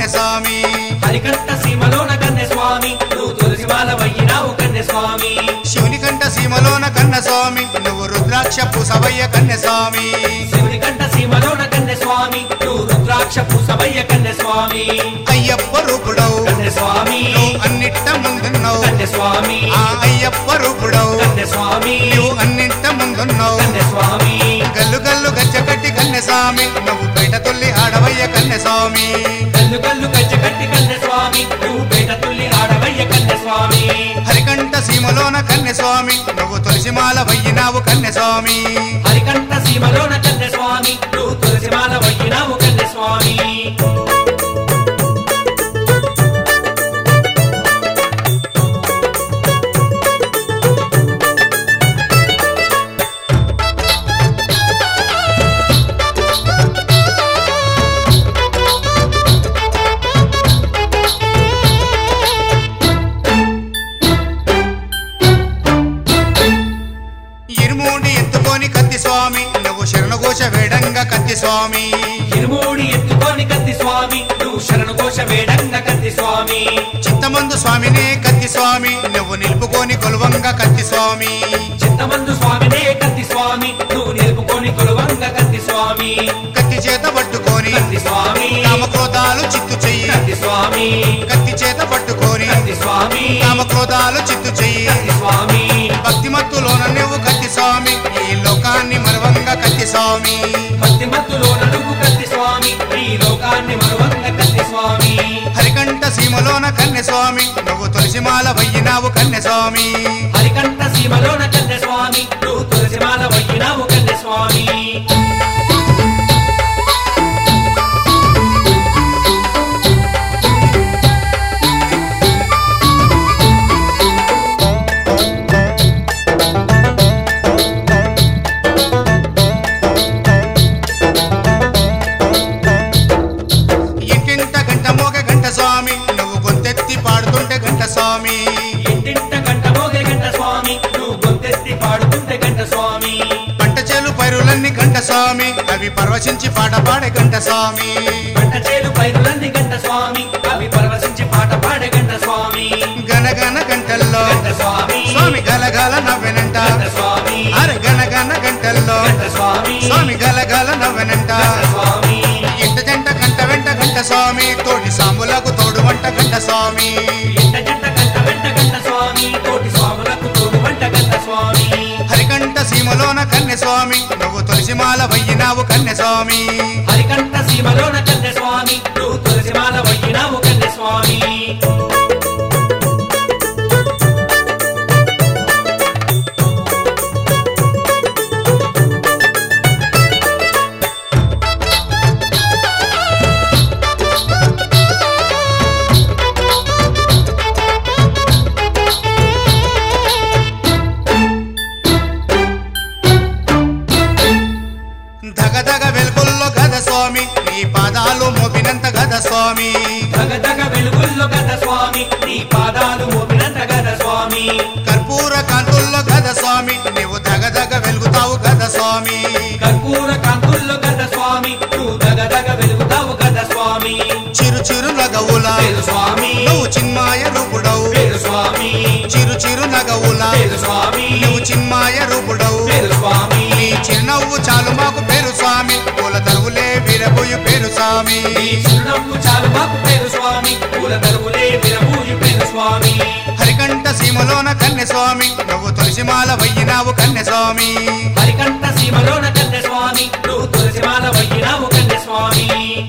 కన్యస్వామి హరికంఠ సీమలోన కన్నె స్వామి నువ్వు తులసి మాల వయ్యినావు కన్నె స్వామి శివుని కంట సీమలోన కన్నస్వామి నువ్వు రుద్రాక్ష పూసవయ్య కన్యస్వామి శివుని కంఠ సీమలోన కన్నె స్వామి నువ్వు రుద్రాక్ష పూసవయ్య కన్నె స్వామి అయ్యప్ప రూపుడవు కన్నె స్వామి నువ్వు అన్నిట్ట ముందున్నావు కన్నె స్వామి ఆ అయ్యప్ప రూపుడవు కన్నె స్వామి నువ్వు అన్నింట ముందున్నావు కన్నె స్వామి గల్లు గల్లు గజ్జ కట్టి కన్యస్వామి నువ్వు బయట తొల్లి ఆడవయ్య కన్యస్వామి కల్లు కల్లు గజ్జ కట్టి కన్నె స్వామి నువ్వు పేట తుల్లి ఆడవయ్య కన్నె స్వామి హరికంఠ సీమలోన కన్యస్వామి నువ్వు తులసిమాల వయ్యినావు కన్యస్వామి హరికంఠ సీమలోన కన్నె స్వామి నువ్వు తులసి మాల వయ్యినావు కన్నె స్వామి ఇరుమూడి ఎత్తుకొని కత్తి స్వామి నువ్వు శరణఘోష వేడంగా కత్తి స్వామి ఇరుమూడి ఎత్తుకొని కత్తి స్వామి నువ్వు శరణు ఘోష వేడంగ కత్తి స్వామి చింతమందు స్వామినే కత్తి స్వామి నువ్వు నిలుపుకొని కొలువంగా కత్తి స్వామి చింతమందు స్వామినే కత్తి స్వామి నువ్వు నిలుపుకొని కొలువంగ కత్తి స్వామి కత్తి చేత పట్టుకొని కత్తి స్వామి కామక్రోధాలు చిత్తు చెయ్యి కత్తి స్వామి కత్తి చేత పట్టుకొని కత్తి స్వామి కామక్రోధాలు చిత్తు చెయ్యి కత్తి స్వామి భక్తిమత్తులోన నువ్వు కత్తి స్వామి ఈ లోకాన్ని మరవంగా కత్తి స్వామి భక్తి మత్తులోన నువ్వు కత్తి స్వామి ఈ లోకాన్ని మరువంగ కత్తి స్వామి హరికంఠ సీమలోన కన్య స్వామి నువ్వు తులసిమాల వయ్యినావు కన్య స్వామి హరికంఠ సీమలోన కన్నె స్వామి నువ్వు తులసి మాల వయ్యినావు కన్నె స్వామి ఇంటింట గంట మోగ గంట స్వామి నువ్వు గొంతెత్తి పాడుతుంటే గంట స్వామి ఇంటింట గంట మోగే గంట స్వామి నువ్వు గొంతెత్తి పాడుతుంటే గంట స్వామి పంట చేలు పైరులన్నీ గంట స్వామి అవి పరవశించి పాట పాడే గంట స్వామి పంట చేలు పైరులన్నీ గంట స్వామి అవి పరవశించి పాట పాడే గంట స్వామి గనగన గంటల్లో గంట స్వామి స్వామి గలగల నవ్వెనంట గంట స్వామి అరే గనగన గంటల్లో గంట స్వామి స్వామి గలగల నవ్వెనంట గంట స్వామి ఇంట జంట గంట వెంట గంట స్వామి తోటి సాములకు తోడు వంట గంట స్వామి ఇంట జంట గంట వెంట గంట స్వామి కోటి స్వాములకు తోడు వంట గంట స్వామి హరికంఠ సీమలోన కన్య స్వామి నువ్వు తులసిమాల వయ్యినావు కన్య స్వామి హరికంఠ సీమలోన కన్నె స్వామి నువ్వు తులసి మాల వయ్యినావు కన్నె స్వామి ధగధగ వెలుగుల్లో గద స్వామి నీ పాదాలు మోపినంత గద స్వామి దగదగ వెలుగుల్లో గద స్వామి నీ పాదాలు మోపినంత గద స్వామి కర్పూర కాంతుల్లో గద స్వామి నీవు ధగధగ వెలుగుతావు గద స్వామి కర్పూర కాంతుల్లో గద స్వామి నువ్వు దగదగ వెలుగుతావు గద స్వామి చిరు చిరు నగవుల పేరు స్వామి నువ్వు చిన్మాయ రూపుడవు పేరు స్వామి చిరు చిరు నగవుల పేరు స్వామి నువ్వు చిన్మాయ రూపుడవు పేరు స్వామి నీ చిరునవ్వు చాలు మాకు పేరు స్వామి పూల తరువులే వీరబోయు పేరు స్వామి నీ చిరునవ్వు చాలు మాకు పేరు స్వామి పూల తరువులే విరబూజు పేరు స్వామి హరికంఠ సీమలోన కన్య స్వామి నువ్వు తులసిమాల వయ్యినావు కన్య స్వామి హరికంఠ సీమలోన కన్నె స్వామి నువ్వు తులసి మాల వయ్యినావు కన్నె స్వామి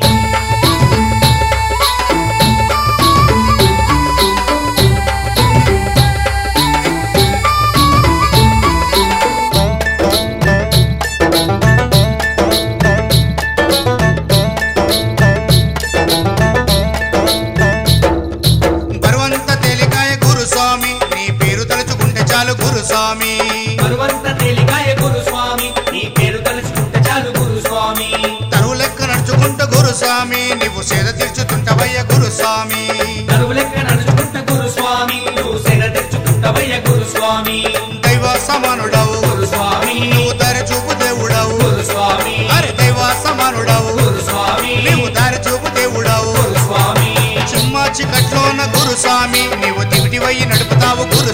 బరువంత తేలికాయ గురు స్వామి నీ పేరు తలుచుకుంటే చాలు గురు స్వామి బరువంత తేలికాయ గురు స్వామి నీ పేరు తలుచుకుంటే చాలు గురు స్వామి తరువు లెక్క నడుచుకుంటూ గురు స్వామి నీవు సేద తీర్చుతుంటవయ్య గురు స్వామి నరువు లెక్క నడుచుకుంట గురు స్వామి నువ్వు సేన తెచ్చుకుంటవయ్య గురు స్వామి దైవ సమానుడవు గురు స్వామి నువ్వు దారి చూపు దేవుడవు గురు స్వామి అరే దైవ సమానుడవు గురు స్వామి నీవు దారి చూపు దేవుడవు గురు స్వామి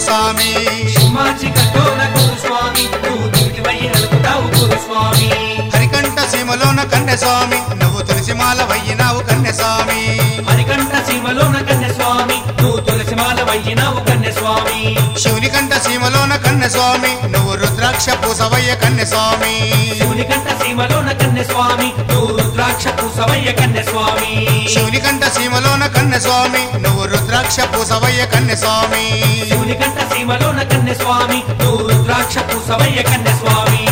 గురుస్వామి సింహాచి కట్టోల గురుస్వామి నువ్వు దివిటివయ్యి నలుపుతావు గురుస్వామి హరికంఠ సీమలోన కన్యస్వామి నువ్వు తులసిమాల వయ్యినావు కన్యస్వామి హరికంఠ సీమలోన కన్యస్వామి నువ్వు తులసిమాల వయ్యినావు కన్యస్వామి శివుని కంఠ సీమలోన కన్యస్వామి నువ్వు రుద్రాక్ష పూసవయ్య కన్యస్వామి శివుని కంఠ సీమలోన కన్యస్వామి నువ్వు రుద్రాక్ష పూసవయ్య కన్యస్వామి శివుని కంఠ సీమలోన కన్యస్వామి నువ్వు రుద్రాక్ష పూసవయ్య కన్యస్వామి శివుని కంఠ సీమలోన కన్యస్వామి నువ్వు రుద్రాక్ష పూసవయ్య కన్యస్వామి